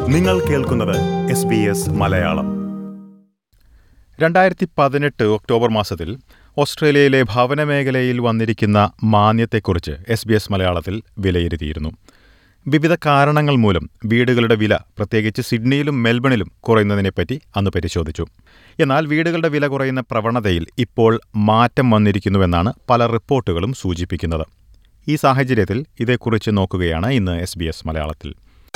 നിങ്ങൾ കേൾക്കുന്നത് S B S Malayalam രണ്ടായിരത്തി പതിനെട്ട് ഒക്ടോബർ മാസത്തിൽ ഓസ്ട്രേലിയയിലെ ഭവന മേഖലയിൽ വന്നിരിക്കുന്ന മാന്യത്തെക്കുറിച്ച് എസ് ബി എസ് മലയാളത്തിൽ വിലയിരുത്തിയിരുന്നു വിവിധ കാരണങ്ങൾ മൂലം വീടുകളുടെ വില പ്രത്യേകിച്ച് സിഡ്നിയിലും മെൽബണിലും കുറയുന്നതിനെപ്പറ്റി അന്ന് പരിശോധിച്ചു എന്നാൽ വീടുകളുടെ വില കുറയുന്ന പ്രവണതയിൽ ഇപ്പോൾ മാറ്റം വന്നിരിക്കുന്നുവെന്നാണ് പല റിപ്പോർട്ടുകളും സൂചിപ്പിക്കുന്നത് ഈ സാഹചര്യത്തിൽ ഇതേക്കുറിച്ച് നോക്കുകയാണ് ഇന്ന് എസ് ബി എസ് മലയാളത്തിൽ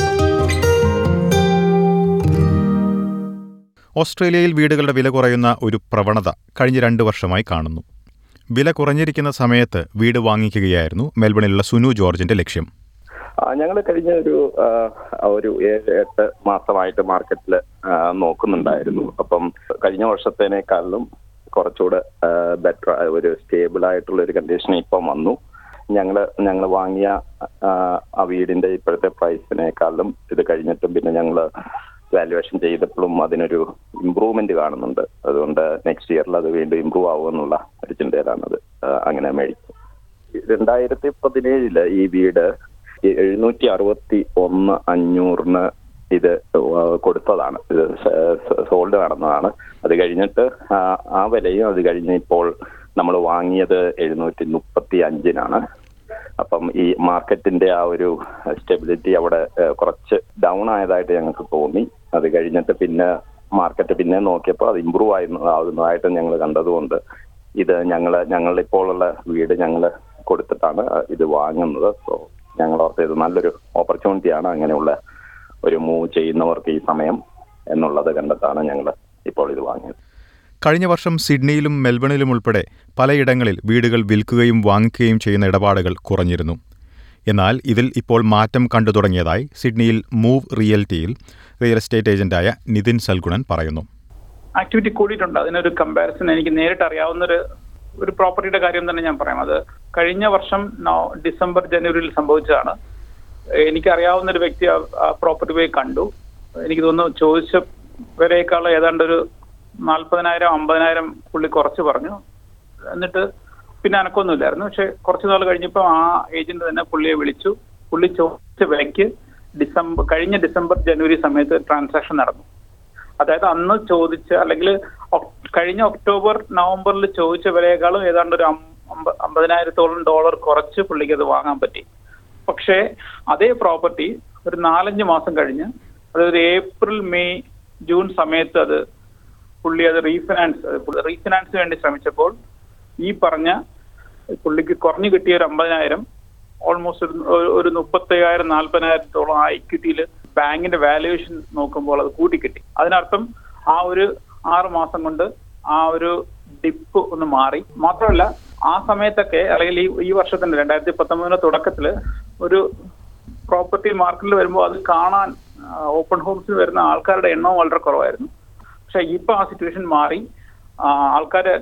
ഓസ്ട്രേലിയയിൽ വീടുകളുടെ വില കുറയുന്ന ഒരു പ്രവണത കഴിഞ്ഞ രണ്ട് വർഷമായി കാണുന്നു വില കുറഞ്ഞിരിക്കുന്ന സമയത്ത് വീട് വാങ്ങിക്കുകയായിരുന്നു മെൽബണിലുള്ള സുനു ജോർജിന്റെ ലക്ഷ്യം ഞങ്ങൾ കഴിഞ്ഞ ഒരു ആ, ഒരു ഏഴ് എട്ട് മാസമായിട്ട് മാർക്കറ്റിൽ നോക്കുന്നുണ്ടായിരുന്നു അപ്പം കഴിഞ്ഞ വർഷത്തേനേക്കാളും കുറച്ചുകൂടെ ബെറ്റർ ഒരു സ്റ്റേബിൾ ആയിട്ടുള്ള ഒരു കണ്ടീഷൻ ഇപ്പം വന്നു ഞങ്ങൾ ഞങ്ങൾ വാങ്ങിയ ആ, ആ വീടിന്റെ ഇപ്പോഴത്തെ പ്രൈസിനേക്കാളും ഇത് കഴിഞ്ഞിട്ടും പിന്നെ ഞങ്ങൾ വാല്യുവേഷൻ ചെയ്തപ്പോഴും അതിനൊരു ഇമ്പ്രൂവ്മെന്റ് കാണുന്നുണ്ട് അതുകൊണ്ട് നെക്സ്റ്റ് ഇയറിൽ അത് വീണ്ടും ഇമ്പ്രൂവ് ആവുമെന്നുള്ള ഒരു ചിന്തയിലാണ് അത് ആ, അങ്ങനെ മേടിച്ചത് രണ്ടായിരത്തി പതിനേഴില് ഈ വീട് എഴുന്നൂറ്റി അറുപത്തി ഒന്ന് അഞ്ഞൂറിന് ഇത് കൊടുത്തതാണ് ഇത് സോൾഡ് നടന്നതാണ് അത് കഴിഞ്ഞിട്ട് ആ, ആ വിലയും അത് കഴിഞ്ഞ് ഇപ്പോൾ നമ്മൾ വാങ്ങിയത് എഴുന്നൂറ്റി മുപ്പത്തി അഞ്ചിനാണ് അപ്പം ഈ മാർക്കറ്റിന്റെ ആ ഒരു സ്റ്റെബിലിറ്റി അവിടെ ഏഹ്, കുറച്ച് ഡൗൺ ആയതായിട്ട് ഞങ്ങൾക്ക് തോന്നി അത് കഴിഞ്ഞിട്ട് പിന്നെ മാർക്കറ്റ് പിന്നെ നോക്കിയപ്പോൾ അത് ഇമ്പ്രൂവ് ആയി ആവുന്നതായിട്ട് ഞങ്ങൾ കണ്ടതുകൊണ്ട് ഇത് ഞങ്ങൾ ഞങ്ങളിപ്പോൾ ഉള്ള വീട് ഞങ്ങൾ കൊടുത്തിട്ടാണ് ഇത് വാങ്ങുന്നത് സോ ഞങ്ങൾ ഓർത്ത് ഇത് നല്ലൊരു ഓപ്പർച്യൂണിറ്റിയാണ് അങ്ങനെയുള്ള ഒരു മൂവ് ചെയ്യുന്നവർക്ക് ഈ സമയം എന്നുള്ളത് കണ്ടിട്ടാണ് ഞങ്ങൾ ഇപ്പോൾ ഇത് വാങ്ങിയത് കഴിഞ്ഞ വർഷം സിഡ്നിയിലും മെൽബണിലും ഉൾപ്പെടെ പലയിടങ്ങളിൽ വീടുകൾ വിൽക്കുകയും വാങ്ങിക്കുകയും ചെയ്യുന്ന ഇടപാടുകൾ കുറഞ്ഞിരുന്നു എന്നാൽ ഇതിൽ ഇപ്പോൾ മാറ്റം കണ്ടു തുടങ്ങിയതായി സിഡ്നിയിൽ മൂവ് റിയൽറ്റിയിൽ റിയൽ എസ്റ്റേറ്റ് ഏജന്റായ നിതിൻ സൽഗുണൻ പറയുന്നു ആക്ടിവിറ്റി കൂടിയിട്ടുണ്ട് അതിനൊരു കമ്പാരിസൺ എനിക്ക് നേരിട്ട് അറിയാവുന്ന ഒരു ഒരു പ്രോപ്പർട്ടിയുടെ കാര്യം തന്നെ ഞാൻ പറയാം അത് കഴിഞ്ഞ വർഷം നവ- ഡിസംബർ ജനുവരിയിൽ സംഭവിച്ചതാണ് എനിക്ക് അറിയാവുന്ന ഒരു വ്യക്തി ആ- ആ പ്രോപ്പർട്ടി പോയി കണ്ടു എനിക്ക് തോന്നുന്നു ചോദിച്ച വിലയേക്കാൾ ഏതാണ്ട് ഒരു നാൽപ്പതിനായിരം അമ്പതിനായിരം പുള്ളി കുറച്ച് പറഞ്ഞു എന്നിട്ട് പിന്നെ അനക്കൊന്നുമില്ലായിരുന്നു പക്ഷെ കുറച്ച് നാൾ കഴിഞ്ഞപ്പോൾ ആ ഏജന്റ് തന്നെ പുള്ളിയെ വിളിച്ചു പുള്ളി ചോദിച്ച വിലയ്ക്ക് ഡിസംബർ കഴിഞ്ഞ ഡിസംബർ ജനുവരി സമയത്ത് ട്രാൻസാക്ഷൻ നടന്നു അതായത് അന്ന് ചോദിച്ച അല്ലെങ്കിൽ ഒക്- കഴിഞ്ഞ ഒക്ടോബർ നവംബറിൽ ചോദിച്ച വിലയേക്കാളും ഏതാണ്ട് ഒരു അം- അമ്പ- അമ്പതിനായിരത്തോളം ഡോളർ കുറച്ച് പുള്ളിക്ക് അത് വാങ്ങാൻ പറ്റി പക്ഷേ അതേ പ്രോപ്പർട്ടി ഒരു നാലഞ്ച് മാസം കഴിഞ്ഞ് അതായത് ഏപ്രിൽ മെയ് ജൂൺ സമയത്ത് അത് പുള്ളി അത് റീഫിനാൻസ് റീഫിനാൻസിന് വേണ്ടി ശ്രമിച്ചപ്പോൾ ഈ പറഞ്ഞ പുള്ളിക്ക് കുറഞ്ഞു കിട്ടിയ ഒരു അമ്പതിനായിരം ഓൾമോസ്റ്റ് ഒരു ഒരു- ഒരു മുപ്പത്തയ്യായിരം നാൽപ്പതിനായിരത്തോളം ആ ഇക്വിറ്റിയിൽ ബാങ്കിന്റെ വാല്യുവേഷൻ നോക്കുമ്പോൾ അത് കൂട്ടിക്കിട്ടി അതിനർത്ഥം ആ ഒരു ആറ് മാസം കൊണ്ട് ആ ഒരു ഡിപ്പ് ഒന്ന് മാറി മാത്രമല്ല ആ സമയത്തൊക്കെ അല്ലെങ്കിൽ ഈ ഈ വർഷത്തിന്റെ രണ്ടായിരത്തി പത്തൊമ്പതിന്റെ തുടക്കത്തില് ഒരു പ്രോപ്പർട്ടി മാർക്കറ്റിൽ വരുമ്പോൾ അത് കാണാൻ ഓപ്പൺ ഹോംസിൽ വരുന്ന ആൾക്കാരുടെ എണ്ണവും വളരെ കുറവായിരുന്നു പക്ഷെ ഇപ്പൊ ആ സിറ്റുവേഷൻ മാറി ആൾക്കാർ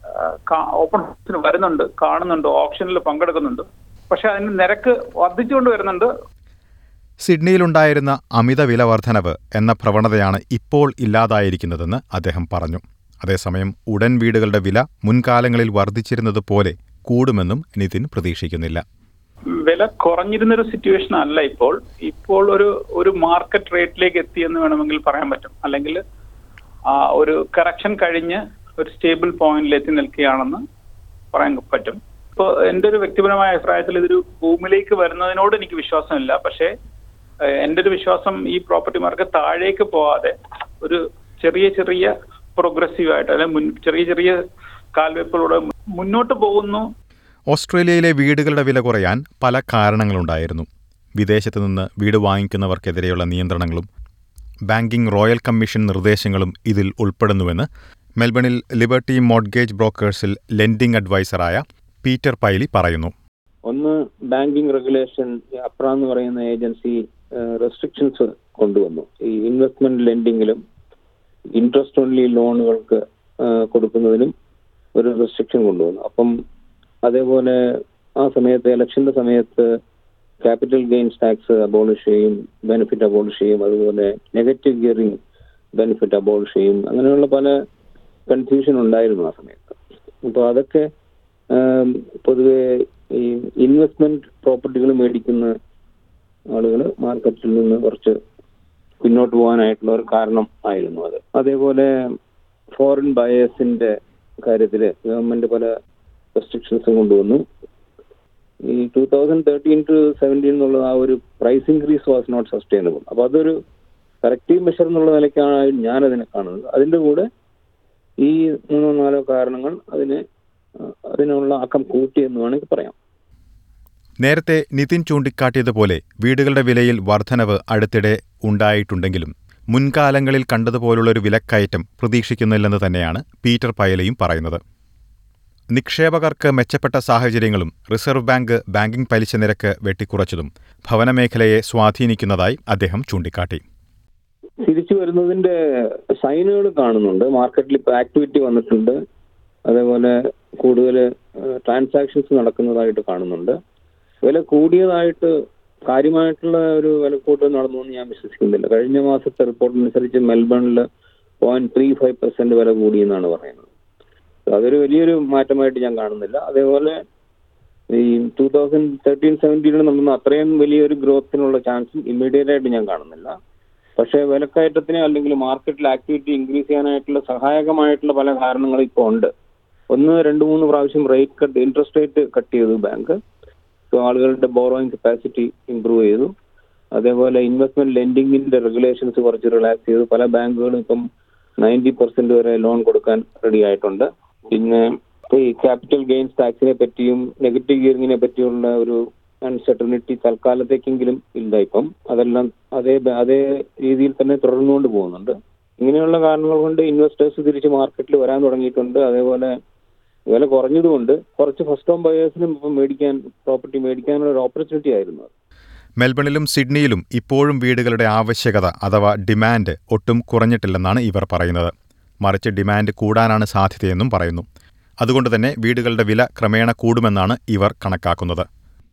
ഓപ്പൺ ഹൗസിന് വരുന്നുണ്ട് കാണുന്നുണ്ട് ഓപ്ഷനിൽ പങ്കെടുക്കുന്നുണ്ട് പക്ഷെ അതിന് നിരക്ക് വർദ്ധിച്ചുകൊണ്ട് വരുന്നുണ്ട് സിഡ്നിയിലുണ്ടായിരുന്ന അമിത വില വർധനവ് എന്ന പ്രവണതയാണ് ഇപ്പോൾ ഇല്ലാതായിരിക്കുന്നതെന്ന് അദ്ദേഹം പറഞ്ഞു അതേസമയം ഉടൻ വീടുകളുടെ വില മുൻകാലങ്ങളിൽ വർദ്ധിച്ചിരുന്നത് പോലെ കൂടുമെന്നും നിതിൻ പ്രതീക്ഷിക്കുന്നില്ല വില കുറഞ്ഞിരുന്നൊരു സിറ്റുവേഷൻ അല്ല ഇപ്പോൾ ഇപ്പോൾ ഒരു ഒരു മാർക്കറ്റ് റേറ്റിലേക്ക് എത്തിയെന്ന് വേണമെങ്കിൽ പറയാൻ പറ്റും അല്ലെങ്കിൽ ആ, ഒരു കറക്ഷൻ കഴിഞ്ഞ് ഒരു സ്റ്റേബിൾ പോയിന്റിൽ എത്തി നിൽക്കുകയാണെന്ന് പറയാൻ പറ്റും ഇപ്പോൾ എൻ്റെ ഒരു വ്യക്തിപരമായ അഭിപ്രായത്തിൽ ഇതൊരു ഭൂമിയിലേക്ക് വരുന്നതിനോട് എനിക്ക് വിശ്വാസമില്ല പക്ഷേ ഏഹ്, എൻ്റെ ഒരു വിശ്വാസം ഈ പ്രോപ്പർട്ടി മാർക്കറ്റ് താഴേക്ക് പോവാതെ ഒരു ചെറിയ ചെറിയ പ്രോഗ്രസീവ് ആയിട്ട് അല്ലെങ്കിൽ മുൻ- ചെറിയ ചെറിയ കാൽവെപ്പിലൂടെ മുന്നോട്ട് പോകുന്നു ഓസ്ട്രേലിയയിലെ വീടുകളുടെ വില കുറയാൻ പല കാരണങ്ങളുണ്ടായിരുന്നു വിദേശത്തു നിന്ന് വീട് വാങ്ങിക്കുന്നവർക്കെതിരെയുള്ള നിയന്ത്രണങ്ങളും ബാങ്കിംഗ് റോയൽ കമ്മീഷൻ നിർദ്ദേശങ്ങളും ഇതിൽ ഉൾപ്പെടുന്നുവെന്ന് മെൽബണിൽ ലിബർട്ടി മോഡ്ഗേജ് ബ്രോക്കേഴ്സിൽ ലെൻഡിംഗ് അഡ്വൈസറായ പീറ്റർ പൈലി പറയുന്നു ഒന്ന് ബാങ്കിങ് റെഗുലേഷൻ അപ്ര എന്ന് പറയുന്ന ഏജൻസി റെസ്ട്രിക്ഷൻസ് കൊണ്ടുവന്നു ഈ ഇൻവെസ്റ്റ്മെന്റ് ലെൻഡിങ്ങിലും ഇൻട്രസ്റ്റ് ഓൺലി ലോണുകൾക്ക് ആ, കൊടുക്കുന്നതിനും ഒരു റെസ്ട്രിക്ഷൻ കൊണ്ടുവന്നു അപ്പം അതേപോലെ ആ സമയത്ത് ഇലക്ഷന്റെ സമയത്ത് ക്യാപിറ്റൽ ഗെയിൻസ് ടാക്സ് അബോളിഷ് ചെയ്യും ബെനിഫിറ്റ് അബോളിഷ് ചെയ്യും അതുപോലെ നെഗറ്റീവ് ഗിയറിംഗ് ബെനിഫിറ്റ് അബോളിഷ് ചെയ്യും അങ്ങനെയുള്ള പല കൺഫ്യൂഷൻ ഉണ്ടായിരുന്നു ആ സമയത്ത് അപ്പോൾ അതൊക്കെ ആം, പൊതുവെ ഈ ഇൻവെസ്റ്റ്മെന്റ് പ്രോപ്പർട്ടികൾ മേടിക്കുന്ന ആളുകൾ മാർക്കറ്റിൽ നിന്ന് കുറച്ച് പിന്നോട്ട് പോകാനായിട്ടുള്ള ഒരു കാരണം ആയിരുന്നു അത് അതേപോലെ ഫോറിൻ ബയേഴ്സിന്റെ കാര്യത്തിൽ ഗവൺമെന്റ് പല റെസ്ട്രിക്ഷൻസും കൊണ്ടുവന്നു ഈ two thousand thirteen to seventeen എന്നുള്ള ആ ഒരു price increase was not sustainable അപ്പൊ അതൊരു കറക്റ്റീവ് മെഷർ എന്നുള്ള നിലയ്ക്കാണ് ഞാൻ അതിനെ കാണുന്നത് അതിന്റെ കൂടെ ഈ മൂന്നോ നാലോ കാരണങ്ങൾ അതിനെ ആ, അതിനുള്ള ആക്കം കൂട്ടി എന്ന് വേണമെങ്കിൽ പറയാം നേരത്തെ നിതിൻ ചൂണ്ടിക്കാട്ടിയതുപോലെ വീടുകളുടെ വിലയിൽ വർധനവ് അടുത്തിടെ ഉണ്ടായിട്ടുണ്ടെങ്കിലും മുൻകാലങ്ങളിൽ കണ്ടതുപോലുള്ളൊരു വിലക്കയറ്റം പ്രതീക്ഷിക്കുന്നില്ലെന്ന് തന്നെയാണ് പീറ്റർ പയലയും പറയുന്നത് നിക്ഷേപകർക്ക് മെച്ചപ്പെട്ട സാഹചര്യങ്ങളും റിസർവ് ബാങ്ക് ബാങ്കിംഗ് പലിശ നിരക്ക് വെട്ടിക്കുറച്ചതും ഭവനമേഖലയെ സ്വാധീനിക്കുന്നതായി അദ്ദേഹം ചൂണ്ടിക്കാട്ടി തിരിച്ചു വരുന്നതിന്റെ സൈനുകൾ കാണുന്നുണ്ട് മാർക്കറ്റിൽ ഇപ്പൊ ആക്ടിവിറ്റി വന്നിട്ടുണ്ട് അതേപോലെ കൂടുതൽ ട്രാൻസാക്ഷൻസ് നടക്കുന്നതായിട്ട് കാണുന്നുണ്ട് വില കൂടിയതായിട്ട് കാര്യമായിട്ടുള്ള ഒരു വിലക്കൂട്ട് നടന്നു എന്ന് ഞാൻ വിശ്വസിക്കുന്നില്ല കഴിഞ്ഞ മാസത്തെ റിപ്പോർട്ട് അനുസരിച്ച് മെൽബണിൽ പോയിന്റ് ത്രീ ഫൈവ് പെർസെന്റ് വില കൂടിയെന്നാണ് പറയുന്നത് അതൊരു വലിയൊരു മാറ്റമായിട്ട് ഞാൻ കാണുന്നില്ല അതേപോലെ ഈ ടൂ തൗസൻഡ് തേർട്ടീൻ സെവൻറ്റീനിൽ നടന്ന അത്രയും വലിയൊരു ഗ്രോത്തിനുള്ള ചാൻസും ഇമ്മീഡിയറ്റ് ആയിട്ട് ഞാൻ കാണുന്നില്ല പക്ഷേ വിലക്കയറ്റത്തിന് അല്ലെങ്കിൽ മാർക്കറ്റിൽ ആക്ടിവിറ്റി ഇൻക്രീസ് ചെയ്യാനായിട്ടുള്ള സഹായകമായിട്ടുള്ള പല കാരണങ്ങളും ഇപ്പോൾ ഉണ്ട് ഒന്ന് രണ്ട് മൂന്ന് പ്രാവശ്യം rate cut interest rate cut ചെയ്തു ബാങ്ക് സോ ആളുകളുടെ ബോറോയിങ് കപ്പാസിറ്റി ഇംപ്രൂവ് ചെയ്തു അതേപോലെ ഇൻവെസ്റ്റ്മെന്റ് ലെൻഡിങ്ങിന്റെ റെഗുലേഷൻസ് കുറച്ച് റിലാക്സ് ചെയ്തു പല ബാങ്കുകളും ഇപ്പം നയൻറ്റി പെർസെന്റ് വരെ ലോൺ കൊടുക്കാൻ റെഡി ആയിട്ടുണ്ട് പിന്നെ ഈ ക്യാപിറ്റൽ ഗെയിൻസ് ടാക്സിനെ പറ്റിയും നെഗറ്റീവ് ഗിയറിങ്ങിനെ പറ്റിയുള്ള ഒരു അൺസർട്ടനിറ്റി തൽക്കാലത്തേക്കെങ്കിലും ഇല്ല ഇപ്പം അതെല്ലാം അതേ ബ- അതേ രീതിയിൽ തന്നെ തുടർന്നുകൊണ്ട് പോകുന്നുണ്ട് ഇങ്ങനെയുള്ള കാരണങ്ങൾ കൊണ്ട് ഇൻവെസ്റ്റേഴ്സ് തിരിച്ച് മാർക്കറ്റിൽ വരാൻ തുടങ്ങിയിട്ടുണ്ട് അതേപോലെ വില കുറഞ്ഞതുകൊണ്ട് കുറച്ച് ഫസ്റ്റ് ഹോം ബയേഴ്സിനും ഇപ്പം മേടിക്കാൻ പ്രോപ്പർട്ടി മേടിക്കാനുള്ള ഒരു ഓപ്പർച്യൂണിറ്റി ആയിരുന്നു അത്. മെൽബണിലും സിഡ്നിയിലും ഇപ്പോഴും വീടുകളുടെ ആവശ്യകത അഥവാ ഡിമാൻഡ് ഒട്ടും കുറഞ്ഞിട്ടില്ലെന്നാണ് ഇവർ പറയുന്നത് മറിച്ച് ഡിമാൻഡ് കൂടാനാണ് സാധ്യതയെന്നും പറയുന്നു അതുകൊണ്ട് തന്നെ വീടുകളുടെ വില ക്രമേണ കൂടുമെന്നാണ് ഇവർ കണക്കാക്കുന്നത്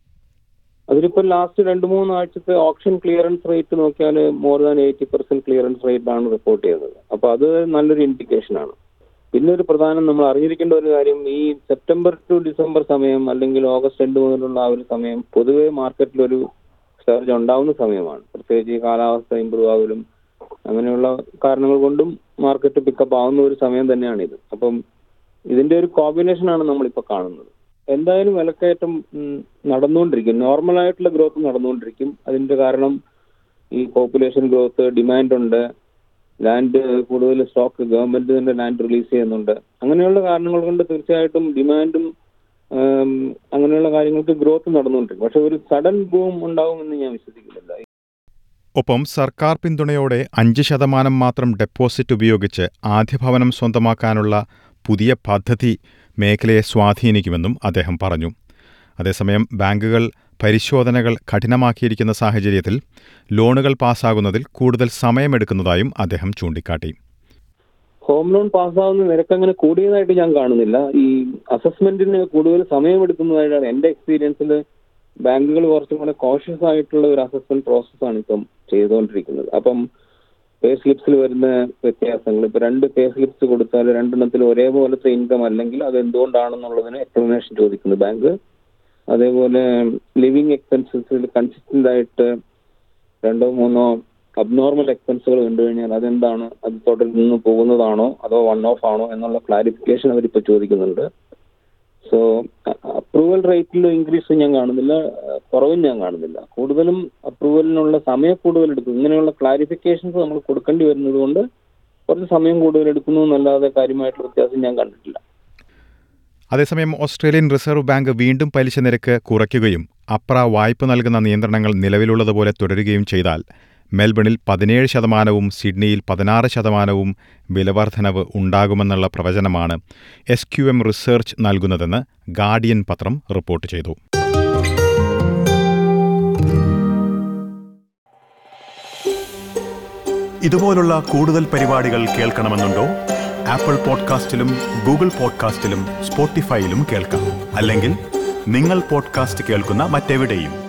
അതിലിപ്പോ ലാസ്റ്റ് രണ്ട് മൂന്ന് ആഴ്ചത്തെ ഓപ്ഷൻ ക്ലിയറൻസ് റേറ്റ് നോക്കിയാൽ more than eighty percent clearance rate ആണ് റിപ്പോർട്ട് ചെയ്തത് അപ്പൊ അത് നല്ലൊരു ഇൻഡിക്കേഷൻ ആണ് പിന്നെ ഒരു പ്രധാനം നമ്മൾ അറിഞ്ഞിരിക്കേണ്ട ഒരു കാര്യം ഈ സെപ്റ്റംബർ ടു ഡിസംബർ സമയം അല്ലെങ്കിൽ ഓഗസ്റ്റ് രണ്ട് മുതലുള്ള ആ ഒരു സമയം പൊതുവെ മാർക്കറ്റിൽ ഒരു സർജ് ഉണ്ടാവുന്ന സമയമാണ് പ്രത്യേകിച്ച് ഈ കാലാവസ്ഥ ഇമ്പ്രൂവ് ആകലും അങ്ങനെയുള്ള കാരണങ്ങൾ കൊണ്ടും മാർക്കറ്റ് പിക്കപ്പ് ആവുന്ന ഒരു സമയം തന്നെയാണ് ഇത് അപ്പം ഇതിന്റെ ഒരു കോമ്പിനേഷൻ ആണ് നമ്മളിപ്പോ കാണുന്നത് എന്തായാലും വിലക്കയറ്റം ഉം, നടന്നുകൊണ്ടിരിക്കും നോർമൽ ആയിട്ടുള്ള ഗ്രോത്ത് നടന്നുകൊണ്ടിരിക്കും അതിന്റെ കാരണം ഈ പോപ്പുലേഷൻ ഗ്രോത്ത് ഡിമാൻഡ് ഉണ്ട് ലാൻഡ് കൂടുതൽ സ്റ്റോക്ക് ഗവൺമെന്റ് തന്നെ ലാൻഡ് റിലീസ് ചെയ്യുന്നുണ്ട് അങ്ങനെയുള്ള കാരണങ്ങൾ കൊണ്ട് തീർച്ചയായിട്ടും ഡിമാൻഡും ഉം, അങ്ങനെയുള്ള കാര്യങ്ങൾക്ക് ഗ്രോത്ത് നടന്നുകൊണ്ടിരിക്കും പക്ഷെ ഒരു സഡൻ ബൂം ഉണ്ടാവുമെന്ന് ഞാൻ വിശ്വസിക്കുന്നില്ല ഒപ്പം സർക്കാർ പിന്തുണയോടെ അഞ്ച് ശതമാനം മാത്രം ഡെപ്പോസിറ്റ് ഉപയോഗിച്ച് ആദ്യ ഭവനം സ്വന്തമാക്കാനുള്ള പുതിയ പദ്ധതി മേഖലയെ സ്വാധീനിക്കുമെന്നും അദ്ദേഹം പറഞ്ഞു അതേസമയം ബാങ്കുകൾ പരിശോധനകൾ കഠിനമാക്കിയിരിക്കുന്ന സാഹചര്യത്തിൽ ലോണുകൾ പാസ്സാകുന്നതിൽ കൂടുതൽ സമയമെടുക്കുന്നതായും അദ്ദേഹം ചൂണ്ടിക്കാട്ടി ഹോം ലോൺ പാസ്സാവുന്ന നിരക്ക് അങ്ങനെ കൂടിയതായിട്ട് ഞാൻ കാണുന്നില്ല ഈ അസസ്മെന്റിന് കൂടുതൽ സമയമെടുക്കുന്നതായിട്ടാണ് എന്റെ എക്സ്പീരിയൻസിൽ ബാങ്കുകൾ കുറച്ചും കൂടെ കോഷ്യസ് ആയിട്ടുള്ള ഒരു അസസ്മെന്റ് പ്രോസസ്സാണ് ഇപ്പം ചെയ്തുകൊണ്ടിരിക്കുന്നത് അപ്പം പേ സ്ലിപ്സിൽ വരുന്ന വ്യത്യാസങ്ങൾ ഇപ്പൊ രണ്ട് പേ സ്ലിപ്സ് കൊടുത്താൽ രണ്ടെണ്ണത്തിൽ ഒരേപോലത്തെ ഇൻകം അല്ലെങ്കിൽ അത് എന്തുകൊണ്ടാണെന്നുള്ളതിന് എക്സ്പ്ലനേഷൻ ചോദിക്കുന്നു ബാങ്ക് അതേപോലെ ലിവിങ് എക്സ്പെൻസസിൽ കൺസിസ്റ്റന്റ് ആയിട്ട് രണ്ടോ മൂന്നോ അബ്നോർമൽ എക്സ്പെൻസുകൾ കണ്ടു കഴിഞ്ഞാൽ അതെന്താണ് അത് തുടർന്ന് പോകുന്നതാണോ അതോ വൺ ഓഫ് ആണോ എന്നുള്ള ക്ലാരിഫിക്കേഷൻ അവരിപ്പോൾ ചോദിക്കുന്നുണ്ട് സോ അപ്രൂവൽ റേറ്റിൽ ഇൻക്രീസ് ഞാൻ കാണുന്നില്ല അഹ് കുറവും ഞാൻ കാണുന്നില്ല കൂടുതലും അപ്രൂവലിനുള്ള സമയം കൂടുതൽ എടുക്കും ഇങ്ങനെയുള്ള ക്ലാരിഫിക്കേഷൻസ് നമ്മൾ കൊടുക്കേണ്ടി വരുന്നത് കൊണ്ട് കുറച്ച് സമയം കൂടുതൽ എടുക്കുന്നു എന്നല്ലാതെ കാര്യമായിട്ടുള്ള വ്യത്യാസം ഞാൻ കണ്ടിട്ടില്ല അതേസമയം ഓസ്ട്രേലിയൻ റിസർവ് ബാങ്ക് വീണ്ടും പലിശ നിരക്ക് കുറയ്ക്കുകയും അപ്ര വായ്പ നൽകുന്ന നിയന്ത്രണങ്ങൾ നിലവിലുള്ളതുപോലെ തുടരുകയും ചെയ്താൽ മെൽബണിൽ പതിനേഴ് ശതമാനവും സിഡ്നിയിൽ പതിനാറ് ശതമാനവും വിലവർധനവ് ഉണ്ടാകുമെന്നുള്ള പ്രവചനമാണ് എസ് ക്യു എം റിസർച്ച് നൽകുന്നതെന്ന് ഗാർഡിയൻ പത്രം റിപ്പോർട്ട് ചെയ്തു ഇതുപോലുള്ള കൂടുതൽ പരിപാടികൾ കേൾക്കണമെന്നുണ്ടോ ആപ്പിൾ പോഡ്കാസ്റ്റിലും ഗൂഗിൾ പോഡ്കാസ്റ്റിലും സ്പോട്ടിഫൈയിലും കേൾക്കാം അല്ലെങ്കിൽ നിങ്ങൾ പോഡ്കാസ്റ്റ് കേൾക്കുന്ന മറ്റെവിടെയും